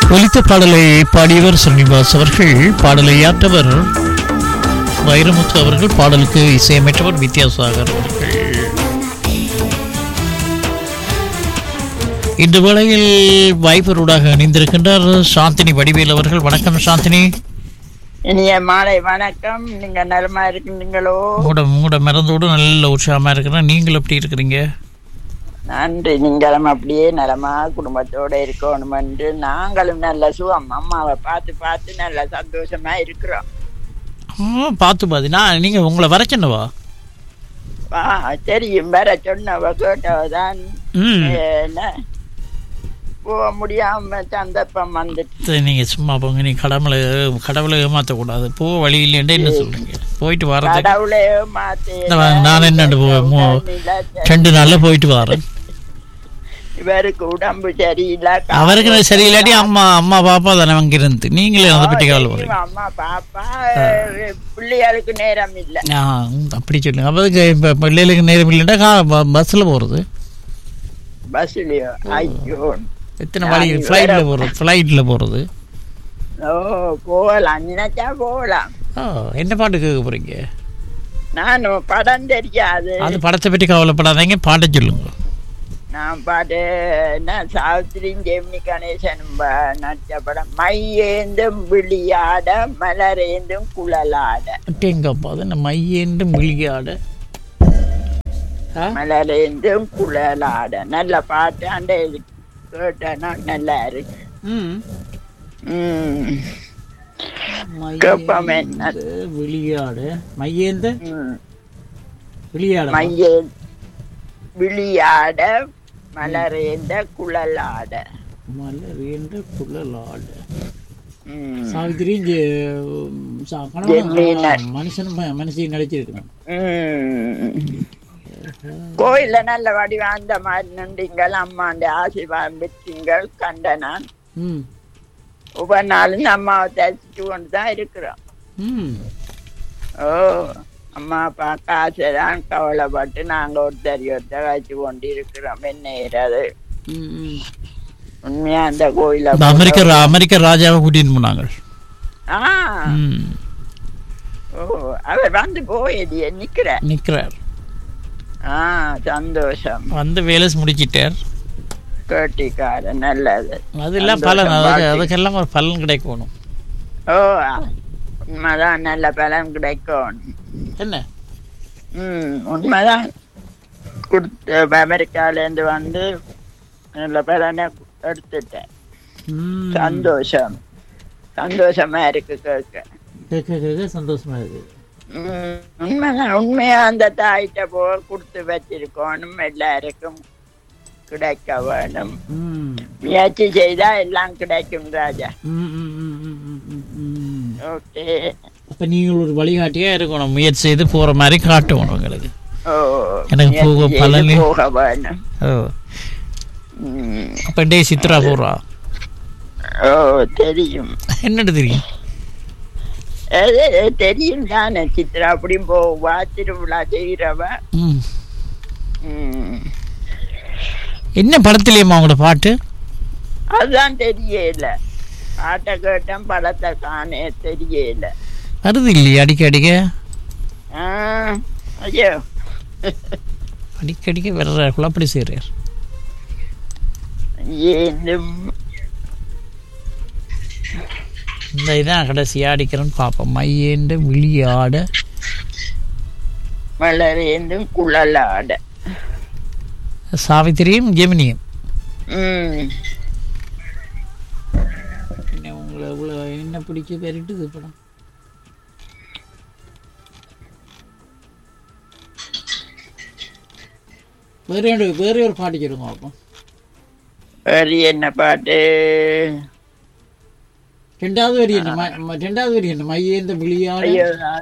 ஒலித்த பாடலை பாடியவர் ஸ்ரீனிவாஸ் அவர்கள் பாடலை ஆற்றவர் வைரமுத்து அவர்கள் பாடலுக்கு இசையமைத்தவர் வித்யாசாகர் அவர்கள் இந்த வேளையில் வைபரூடாக இணைந்திருக்கின்றார் சாந்தினி வடிவேல் அவர்கள் வணக்கம் சாந்தினி இனிய மாலை வணக்கம் நீங்க நலமா இருக்கின்றீங்களோ மூட மூட மறந்தோடு நல்ல உற்சாகமா இருக்கிறேன் நீங்கள் எப்படி இருக்கிறீங்க நன்றி நீங்களும் அப்படியே நலமா குடும்பத்தோட இருக்கணும் என்று நாங்களும் நல்ல சுகம் அம்மாவை பார்த்து பார்த்து நல்ல சந்தோஷமா இருக்கிறோம் ஆ, பார்த்து பாதி நான் நீங்க உங்களை வர சொன்னவா வா தெரியும் வேற சொன்னவ கேட்டவதான் ம் என்ன போக முடியாம சந்தர்ப்பம் வந்துட்டு சரி, நீங்க சும்மா போங்க நீ கடவுளை கடவுளை ஏமாத்தக்கூடாது போ வழி இல்லைன்னு என்ன சொல்றீங்க போயிட்டு வரதுக்கு கடவுளே மாத்தி இந்த வாங்க, நான் என்னண்டு போ- மோ- ரெண்டு நாள்ல போயிட்டு வரேன் இவருக்கு உடம்பு சரியில்லை அவருக்கு நான் சரியில்லாட்டி அம்மா அம்மா பாப்பா தானே அங்க இருந்து நீங்களே அதை பற்றி கவலை போறீங்க அம்மா பாப்பா பிள்ளைகளுக்கு நேரம் இல்ல ஆ ம், அப்படி சொல்லுங்க அப்போதுக்கு இப்போ பிள்ளைகளுக்கு நேரம் இல்லைன்னா கா பஸ்ஸில் போகிறது பஸ்லயோ ஐயோ எத்தனை வழி ஃப்ளைட்டில் போகிறது ஃப்ளைட்டில் போகிறது ஓ போகலாம் நினைச்சா போகலாம் ஆ என்ன பாட்டு கேட்க போகிறீங்க நான் படம் தெரியாது அது படத்தை பற்றி கவலைப்படாதீங்க பாட்டை சொல்லுங்க நான் பாட்டு என்ன சாவித்திரியும் ஜெமினி கணேசனும் ப- நடிச்ச படம் மையேந்தும் விழியாட மலரேந்தும் குழலாட எங்கப்பா அது நம்ம மையேண்டு மிளிகாட ஆ மலரேந்தும் குழலாட நல்ல பாட்டு அந்த இது கேட்டனா நல்லா இருக்கு ம் ம் கேட்போமே என்ன? மையேந்து விளையாட மையேந்த ம் விளையாட மையே விழியாட மலரேந்த குழலாட மலரேந்த குழலாட ம். சாவித்திரி இங்கே சா- கணவன் ஜெமினி. மனுஷனும் ம- மனுஷியும் நடிச்சிருக்கணும் ம். கோயில்ல நல்ல வடிவம் அந்த மாதிரி நின்றீங்கள் அம்மாண்ட ஆசீர்வாதம் பெற்றீங்கள் கண்டனான் ம் ஒவ்வொரு நாளும் அம்மாவை தரிசிச்சு கொண்டு தான் இருக்கிறோம் ம் ஓ அம்மா அப்பா காசு தான் கவலைப்பட்டு நாங்கள் ஒருத்தர் ஒருத்தர் வச்சு கொண்டு இருக்கிறோம் என்ன ஏறாது ம், ம். உண்மையா அந்த கோயில இந்த அமெரிக்க ரா- அமெரிக்க ராஜாவை கூட்டிட்டு போனாங்க ஆ ம் ஓ அவர் வந்து போயது நிக்கிற நிக்கிறார் ஆ சந்தோஷம் வந்து வேலை முடிச்சிட்டார் கேட்டிக்காரன் நல்லது அதெல்லாம் பலன் அதுக்கு அதுக்கெல்லாம் ஒரு பலன் கிடைக்கணும் ஓ உண்மைதான் நல்ல பலன் கிடைக்கும் என்ன ம் உண்மைதான் கொடுத்து அமெரிக்காலேருந்து வந்து நல்ல பலனை எடுத்துட்டேன் ம். சந்தோஷம் சந்தோஷமா இருக்கு கேட்க கேட்க கேட்க சந்தோஷமா இருக்கு ம், உண்மைதான் உண்மையா அந்த தாயிட்ட போ கொடுத்து வச்சிருக்கணும் எல்லாருக்கும் கிடைக்க வேணும் ம். முயற்சி செய்தா எல்லாம் கிடைக்கும் ராஜா ம், ம், ம், ம், ம், ம், ம். ஓகே அப்ப நீங்கள் ஒரு வழிகாட்டியா இருக்கணும் முயற்சி செய்து போற மாதிரி காட்டணும் உங்களுக்கு ஓ எனக்கு முயற்சி போக செய்து பலனே- போக வேணும் ஓ ம், அப்ப டே சித்ரா போறா ஓ தெரியும் என்னட்டு தெரியும் அது தெரியும் தானே சித்ரா அப்படியும் போவா திருவிழா செய்கிறவ ம். ம். என்ன படத்துலயம்மா உங்களோட பாட்டு அதுதான் தெரியல பாட்டை கேட்டேன் படத்தை காணே தெரியல வருது இல்லையா அடிக்க அடிக்க ஆ, ஐயோ அடிக்க அடிக்க வர்றாருக்குள்ள அப்படி செய்கிறார் ஏந்தும் இந்த இதான் கடைசியா அடிக்கிறேன்னு பார்ப்போம் மையேண்டு விழியாட மலரேந்தும் குழலாட சாவித்திரியும் ஜெமினியும் ம் என்ன உங்களை இவ்வளோ என்ன பிடிக்க பெருட்டுது படம் வேற ஒரு வேற ஒரு பாட்டு சொல்லுங்க அப்போ வேறு என்ன பாட்டு ரெண்டாவது வரி என்ன ம- ம- ரெண்டாவது வரி என்ன மையேந்த விழியாட ஐயோ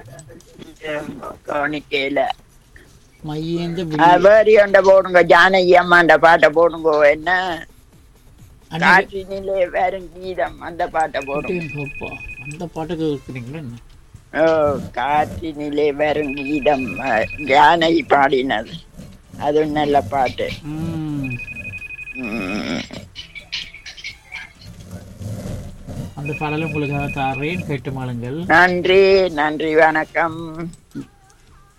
கவனிக்கல மையேந்த வேறு ஒன்றை போடுங்க ஜானகி அம்மாண்ட பாட்டை போடுங்க என்ன விழி காற்றினிலே வரும் கீதம் அந்த பாட்டை போடுங்க அப்பா அந்த பாட்டை கேட்குறீங்களா என்ன ஓ காற்றினிலே வரும் கீதம் அஹ், ஜானகி பாடினது அது நல்ல பாட்டு ம் ம். அந்த பாடலை உங்களுக்காக தாரேன் கேட்டு மாளுங்கள் நன்றி நன்றி வணக்கம்